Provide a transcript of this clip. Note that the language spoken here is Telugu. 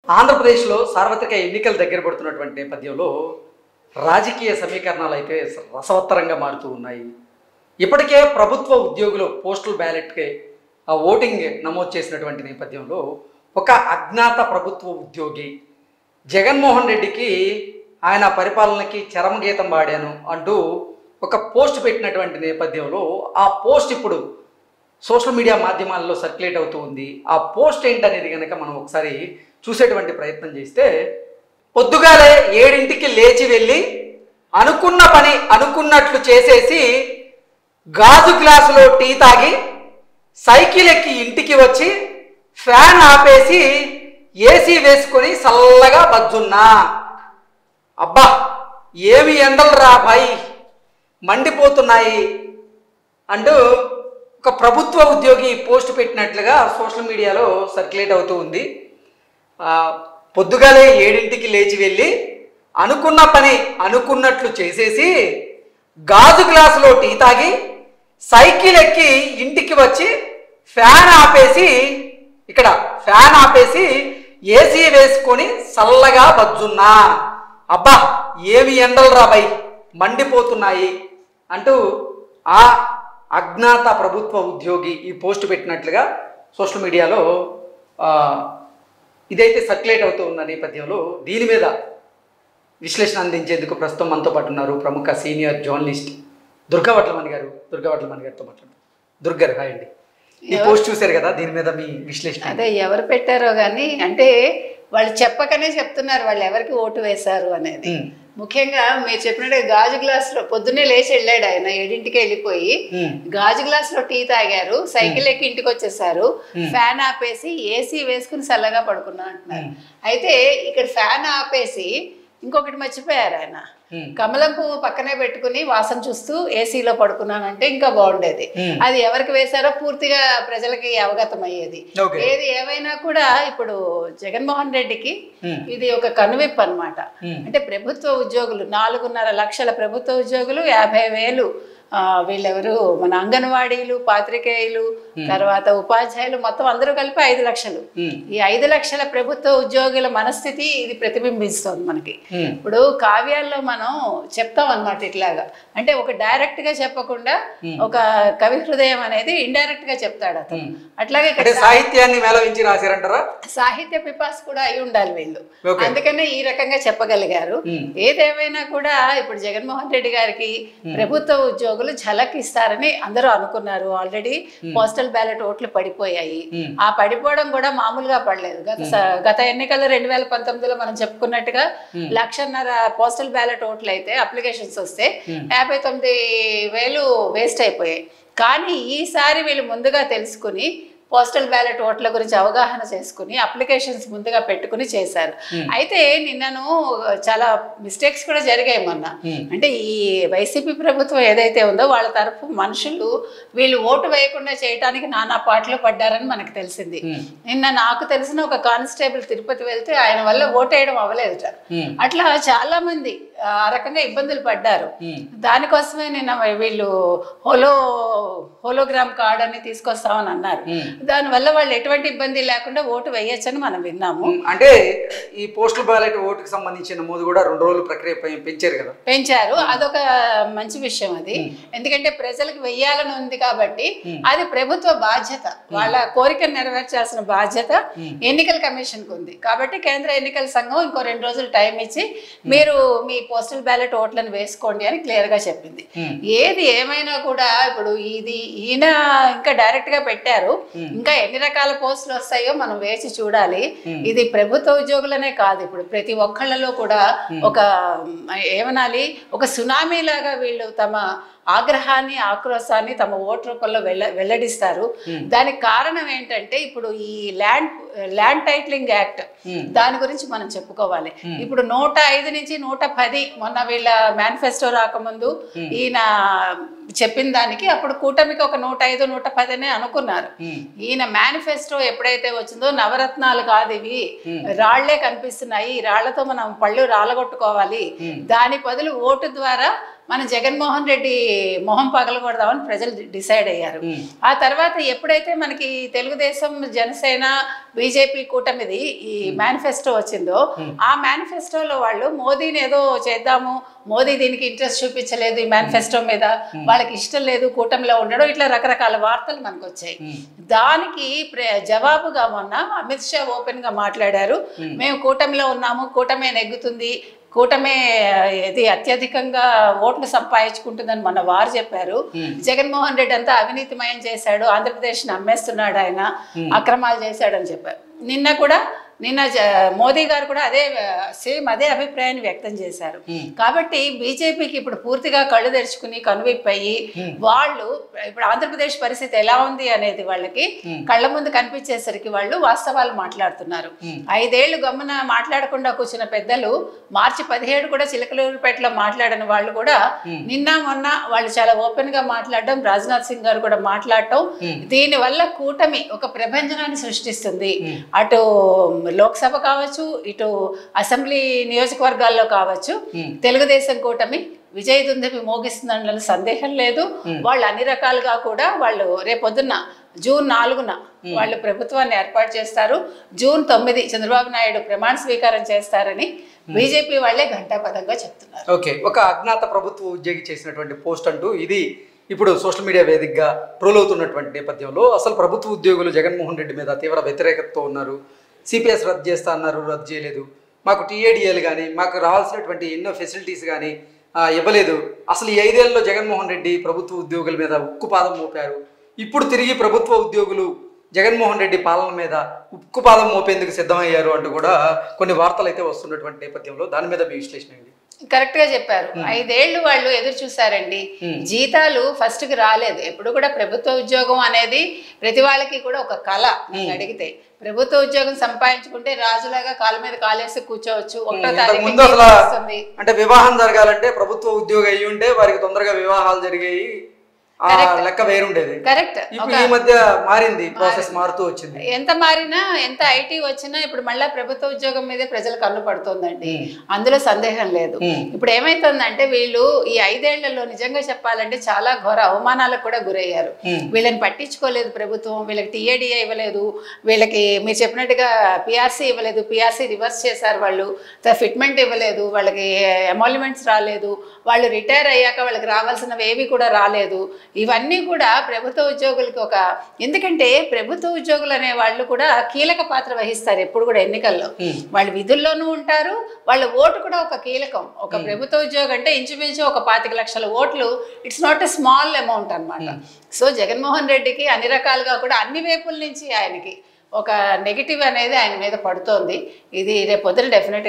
ఆంధ్రప్రదేశ్లో సార్వత్రిక ఎన్నికలు దగ్గర పడుతున్నటువంటి నేపథ్యంలో రాజకీయ సమీకరణాలు అయితే రసవత్తరంగా మారుతూ ఉన్నాయి ఇప్పటికే ప్రభుత్వ ఉద్యోగులు పోస్టల్ బ్యాలెట్కి ఆ ఓటింగ్ నమోదు చేసినటువంటి నేపథ్యంలో ఒక అజ్ఞాత ప్రభుత్వ ఉద్యోగి జగన్మోహన్ రెడ్డికి ఆయన పరిపాలనకి చరమగీతం పాడాను అంటూ ఒక పోస్ట్ పెట్టినటువంటి నేపథ్యంలో ఆ పోస్ట్ ఇప్పుడు సోషల్ మీడియా మాధ్యమాల్లో సర్క్యులేట్ అవుతూ ఉంది ఆ పోస్ట్ ఏంటనేది కనుక మనం ఒకసారి చూసేటువంటి ప్రయత్నం చేస్తే పొద్దుగాలే ఏడింటికి లేచి వెళ్ళి అనుకున్న పని అనుకున్నట్లు చేసేసి గాజు గ్లాసులో టీ తాగి సైకిల్ ఎక్కి ఇంటికి వచ్చి ఫ్యాన్ ఆపేసి ఏసీ వేసుకొని చల్లగా బజ్జున్నా అబ్బా ఏమి ఎండలు రా భాయ్ మండిపోతున్నాయి అంటూ ఒక ప్రభుత్వ ఉద్యోగి పోస్ట్ పెట్టినట్లుగా సోషల్ మీడియాలో సర్క్యులేట్ అవుతూ ఉంది ఆ, పొద్దుగాలే ఏడింటికి లేచి వెళ్ళి అనుకున్న పని అనుకున్నట్లు చేసేసి గాజు గ్లాసులో టీ తాగి సైకిల్ ఎక్కి ఇంటికి వచ్చి ఫ్యాన్ ఆపేసి ఇక్కడ ఫ్యాన్ ఆపేసి ఏసీ వేసుకొని చల్లగా బజ్జున్నా అబ్బా ఏమి ఎండలు రాబాయ్ మండిపోతున్నాయి అంటూ ఆ అజ్ఞాత ప్రభుత్వ ఉద్యోగి ఈ పోస్ట్ పెట్టినట్లుగా సోషల్ మీడియాలో ఆ, ఇదైతే సర్క్యులేట్ అవుతూ ఉన్న నేపథ్యంలో దీని మీద విశ్లేషణ అందించేందుకు ప్రస్తుతం మనతో పాటు ఉన్నారు ప్రముఖ సీనియర్ జర్నలిస్ట్ దుర్గా వడ్లమణి గారు దుర్గా వడ్లమణి గారితో మాట్లాడు దుర్గారు హాయ్ అండి ఈ పోస్ట్ చూశారు కదా దీని మీద మీ విశ్లేషణ అదే ఎవరు పెట్టారో కానీ అంటే వాళ్ళు చెప్పకనే చెప్తున్నారు వాళ్ళు ఎవరికి ఓటు వేశారు అనేది ఉమ్, ముఖ్యంగా మీరు చెప్పినట్టు గాజు గ్లాస్ లో పొద్దున్నే లేచి వెళ్ళాడు ఆయన ఏడింటికి వెళ్ళిపోయి ఉమ్, గాజు గ్లాస్ లో టీ తాగారు సైకిల్ ఎక్కి ఇంటికి వచ్చేసారు ఫ్యాన్ ఆపేసి ఏసీ వేసుకుని చల్లగా పడుకున్నా అంటున్నారు అయితే ఇక్కడ ఫ్యాన్ ఆపేసి ఇంకొకటి మర్చిపోయారు ఆయన ఉమ్, కమలం పువ్వు పక్కనే పెట్టుకుని వాసన చూస్తూ ఏసీలో పడుకున్నానంటే ఇంకా బాగుండేది Hmm. అది ఎవరికి వేశారో పూర్తిగా ప్రజలకి అవగతం అయ్యేది Okay. ఏది ఏమైనా కూడా ఇప్పుడు జగన్మోహన్ రెడ్డికి Hmm. ఇది ఒక కనువిప్పు అన్నమాట Hmm. అంటే ప్రభుత్వ ఉద్యోగులు నాలుగున్నర లక్షల ప్రభుత్వ ఉద్యోగులు యాభై వేలు ఆ, వీళ్ళెవరు మన అంగన్వాడీలు పాత్రికేయులు తర్వాత ఉపాధ్యాయులు మొత్తం అందరూ కలిపి ఐదు లక్షలు ఉమ్, ఈ ఐదు లక్షల ప్రభుత్వ ఉద్యోగుల మనస్థితి ఇది ప్రతిబింబిస్తుంది మనకి ఉమ్, ఇప్పుడు కావ్యాల్లో మనం చెప్తాం అన్నమాట ఇట్లాగా అంటే ఒక డైరెక్ట్ గా చెప్పకుండా ఒక కవి హృదయం అనేది ఇండైరెక్ట్ గా చెప్తాడు అతను అట్లాగే ఇక్కడ అంటే సాహిత్యాన్ని మేళవించి రాశారంటారా సాహిత్య పిపాస్ కూడా అయి ఉండాలి వీళ్ళు Okay. అందుకనే ఈ రకంగా చెప్పగలిగారు Hmm. ఏదేమైనా కూడా ఇప్పుడు జగన్మోహన్ రెడ్డి గారికి ప్రభుత్వ ఉద్యోగులు ఝలక్ ఇస్తారని అందరూ అనుకున్నారు ఆల్రెడీ పోస్టల్ బ్యాలెట్ ఓట్లు పడిపోయాయి Hmm. ఆ పడిపోవడం కూడా మామూలుగా పడలేదు గత స- గత ఎన్నికల్లో రెండు వేల పంతొమ్మిదిలో మనం చెప్పుకున్నట్టుగా లక్షన్నర పోస్టల్ బ్యాలెట్ ఓట్లు అయితే అప్లికేషన్స్ వస్తే యాభై తొమ్మిది వేలు వేస్ట్ అయిపోయాయి కానీ ఈసారి వీళ్ళు ముందుగా తెలుసుకుని పోస్టల్ బ్యాలెట్ ఓట్ల గురించి అవగాహన చేసుకుని అప్లికేషన్స్ ముందుగా పెట్టుకుని చేశారు అయితే నిన్నను చాలా మిస్టేక్స్ కూడా జరిగాయి మొన్న అంటే ఈ వైసీపీ ప్రభుత్వం ఏదైతే ఉందో వాళ్ళ తరఫు మనుషులు వీళ్ళు ఓటు వేయకుండా చేయడానికి నానా పాటలు పడ్డారని మనకు తెలిసింది నిన్న నాకు తెలిసిన ఒక కానిస్టేబుల్ తిరుపతి వెళ్తే ఆయన వల్ల ఓటు వేయడం అవ్వలేదుట ఉమ్, అట్లా చాలా మంది ఆ రకంగా ఇబ్బందులు పడ్డారు ఉమ్, దానికోసమే నిన్న వీళ్ళు హోలో హోలోగ్రామ్ కార్డ్ అని తీసుకొస్తామని అన్నారు దానివల్ల వాళ్ళు ఎటువంటి ఇబ్బంది లేకుండా ఓటు వేయొచ్చని మనం విన్నాము ఉమ్, అంటే ఈ పోస్టల్ బ్యాలెట్ ఓటుకి సంబంధించిన నమోదు కూడా రెండు రోజులు ప్రక్రియ పె- పెంచారు కదా పెంచారు అదొక మంచి విషయం అది ఎందుకంటే ప్రజలకు వెయ్యాలని ఉంది కాబట్టి అది ప్రభుత్వ బాధ్యత వాళ్ళ కోరికను నెరవేర్చాల్సిన బాధ్యత ఎన్నికల కమిషన్ కు ఉంది కాబట్టి కేంద్ర ఎన్నికల సంఘం ఇంకో రెండు రోజులు టైం ఇచ్చి మీరు మీ పోస్టల్ బ్యాలెట్ ఓట్లను వేసుకోండి అని క్లియర్ గా చెప్పింది ఏది ఏమైనా కూడా ఇప్పుడు ఇది ఈయన ఇంకా డైరెక్ట్ గా పెట్టారు ఇంకా ఎన్ని రకాల పోస్టులు వస్తాయో మనం వేసి చూడాలి ఇది ప్రభుత్వ ఉద్యోగులనే కాదు ఇప్పుడు ప్రతి ఒక్కళ్ళలో కూడా ఒక మ్, ఏమనాలి ఒక సునామీ లాగా వీళ్ళు తమ ఆగ్రహాన్ని ఆక్రోశాన్ని తమ ఓటు రూపంలో వెళ్ళ వెల్లడిస్తారు దానికి కారణం ఏంటంటే ఇప్పుడు ఈ ల్యాండ్ ల్యాండ్ టైటిలింగ్ యాక్ట్ దాని గురించి మనం చెప్పుకోవాలి ఇప్పుడు నూట ఐదు నుంచి నూట పది మొన్న వీళ్ళ మేనిఫెస్టో రాకముందు ఈయన చెప్పిన దానికి అప్పుడు కూటమికి ఒక నూట ఐదు నూట పదినే అనుకున్నారు ఈయన మేనిఫెస్టో ఎప్పుడైతే వచ్చిందో నవరత్నాలు కాదు ఇవి రాళ్లే కనిపిస్తున్నాయి ఈ రాళ్లతో మనం పళ్ళు రాలగొట్టుకోవాలి దాని బదులు ఓటు ద్వారా మన జగన్మోహన్ రెడ్డి మొహం పగలకూడదామని ప్రజలు డిసైడ్ అయ్యారు ఆ తర్వాత ఎప్పుడైతే మనకి తెలుగుదేశం జనసేన బీజేపీ కూటమిది ఈ మేనిఫెస్టో వచ్చిందో ఆ మేనిఫెస్టోలో వాళ్ళు మోదీని ఏదో చేద్దాము మోదీ దీనికి ఇంట్రెస్ట్ చూపించలేదు ఈ మేనిఫెస్టో మీద వాళ్ళకి ఇష్టం లేదు కూటమిలో ఉండడం ఇట్లా రకరకాల వార్తలు మనకు వచ్చాయి దానికి ప్ర- జవాబుగా మొన్న అమిత్ షా ఓపెన్ గా మాట్లాడారు మేము కూటమిలో ఉన్నాము కూటమే నెగ్గుతుంది కూటమే ఇది అత్యధికంగా ఓట్లు సంపాదించుకుంటుందని మన వారు చెప్పారు జగన్మోహన్ రెడ్డి అంతా అవినీతిమయం చేశాడు ఆంధ్రప్రదేశ్ని అమ్మేస్తున్నాడు ఆయన అక్రమాలు చేశాడని చెప్పారు నిన్న కూడా నిన్న జ- మోదీ గారు కూడా అదే సేమ్ అదే అభిప్రాయాన్ని వ్యక్తం చేశారు కాబట్టి బీజేపీకి ఇప్పుడు పూర్తిగా కళ్ళు తెరుచుకుని కనువిప్పయి వాళ్ళు ఇప్పుడు ఆంధ్రప్రదేశ్ పరిస్థితి ఎలా ఉంది అనేది వాళ్ళకి కళ్ళ ముందు కనిపించేసరికి వాళ్ళు వాస్తవాలు మాట్లాడుతున్నారు ఐదేళ్లు గమ్మున మాట్లాడకుండా కూర్చున్న పెద్దలు మార్చి పదిహేడు కూడా చిలకలూరుపేటలో మాట్లాడిన వాళ్ళు కూడా నిన్న మొన్న వాళ్ళు చాలా ఓపెన్ గా మాట్లాడడం రాజ్నాథ్ సింగ్ గారు కూడా మాట్లాడటం దీని వల్ల కూటమి ఒక ప్రభంజనాన్ని సృష్టిస్తుంది అటు లోక్సభ కావచ్చు ఇటు అసెంబ్లీ నియోజకవర్గాల్లో కావచ్చు తెలుగుదేశం కూటమి విజయ దుందమి మోగిస్తుందన్న సందేహం లేదు వాళ్ళు అన్ని రకాలుగా కూడా వాళ్ళు రేపొద్దున్న జూన్ నాలుగున వాళ్ళు ప్రభుత్వాన్ని ఏర్పాటు చేస్తారు జూన్ తొమ్మిది చంద్రబాబు నాయుడు ప్రమాణ స్వీకారం చేస్తారని బీజేపీ వాళ్ళే ఘంటాపథంగా చెప్తున్నారు ఓకే ఒక అజ్ఞాత ప్రభుత్వ ఉద్యోగి చేసినటువంటి పోస్ట్ అంటూ ఇది ఇప్పుడు సోషల్ మీడియా వేదికగా ట్రోల్ అవుతున్నటువంటి నేపథ్యంలో అసలు ప్రభుత్వ ఉద్యోగులు జగన్మోహన్ రెడ్డి మీద తీవ్ర వ్యతిరేకతతో ఉన్నారు సిపిఎస్ రద్దు చేస్తా అన్నారు రద్దు చేయలేదు మాకు టీఏడిఎల్ కానీ మాకు రావాల్సినటువంటి ఎన్నో ఫెసిలిటీస్ కానీ ఇవ్వలేదు అసలు ఈ ఐదేళ్లలో జగన్మోహన్ రెడ్డి ప్రభుత్వ ఉద్యోగుల మీద ఉక్కుపాదం మోపారు ఇప్పుడు తిరిగి ప్రభుత్వ ఉద్యోగులు జగన్మోహన్ రెడ్డి పాలన మీద ఉక్కుపాదం మోపేందుకు సిద్ధమయ్యారు అంటూ కూడా కొన్ని వార్తలు అయితే వస్తున్నటువంటి నేపథ్యంలో దాని మీద మీ విశ్లేషణ ఏంటి కరెక్ట్ గా చెప్పారు ఐదేళ్లు వాళ్ళు ఎదురు చూసారండి జీతాలు ఫస్ట్ కి రాలేదు ఎప్పుడు కూడా ప్రభుత్వ ఉద్యోగం అనేది ప్రతి వాళ్ళకి కూడా ఒక కళ నన్ను అడిగితే ప్రభుత్వ ఉద్యోగం సంపాదించుకుంటే రాజులాగా కాళ్ళ మీద కాలేసి కూర్చోవచ్చు ఒకటో ఇంతకు తారీఖు ముందు అసలు వస్తుంది అంటే వివాహం జరగాలంటే ప్రభుత్వ ఉద్యోగం అయ్యి ఉంటే వారికి తొందరగా వివాహాలు జరిగాయి ఆ లెక్క వేరుండేది కరెక్ట్ ఇప్పుడు ఈ మధ్య మారింది ప్రాసెస్ మారుతూ వచ్చింది ఎంత మారినా ఎంత ఐటీ వచ్చినా ఇప్పుడు మళ్ళీ ప్రభుత్వ ఉద్యోగం మీదే ప్రజలు కన్ను పడుతుందండి అందులో సందేహం లేదు ఇప్పుడు ఏమైతుందంటే వీళ్ళు ఈ ఐదేళ్లలో నిజంగా చెప్పాలంటే చాలా ఘోర అవమానాలకు కూడా గురయ్యారు వీళ్ళని పట్టించుకోలేదు ప్రభుత్వం వీళ్ళకి టీఏడిఏ ఇవ్వలేదు వీళ్ళకి మీరు చెప్పినట్టుగా పిఆర్సీ ఇవ్వలేదు పిఆర్సీ రివర్స్ చేశారు వాళ్ళు ఫిట్మెంట్ ఇవ్వలేదు వాళ్ళకి ఎమాల్యుమెంట్స్ రాలేదు వాళ్ళు రిటైర్ అయ్యాక వాళ్ళకి రావాల్సినవి ఏవి కూడా రాలేదు ఇవన్నీ కూడా ప్రభుత్వ ఉద్యోగులకి ఒక ఎందుకంటే ప్రభుత్వ ఉద్యోగులు అనే వాళ్ళు కూడా కీలక పాత్ర వహిస్తారు ఎప్పుడు కూడా ఎన్నికల్లో వాళ్ళు విధుల్లోనూ ఉంటారు వాళ్ళ ఓటు కూడా ఒక కీలకం ఒక ప్రభుత్వ ఉద్యోగం అంటే ఇంచుమించు ఒక పాతిక లక్షల ఓట్లు it's not a small amount అన్నమాట సో జగన్మోహన్ రెడ్డికి అన్ని రకాలుగా కూడా అన్ని వైపుల నుంచి ఆయనకి ఒక నెగిటివ్ అనేది ఆయన మీద పడుతోంది ఇది రేపు పొద్దున డెఫినెట్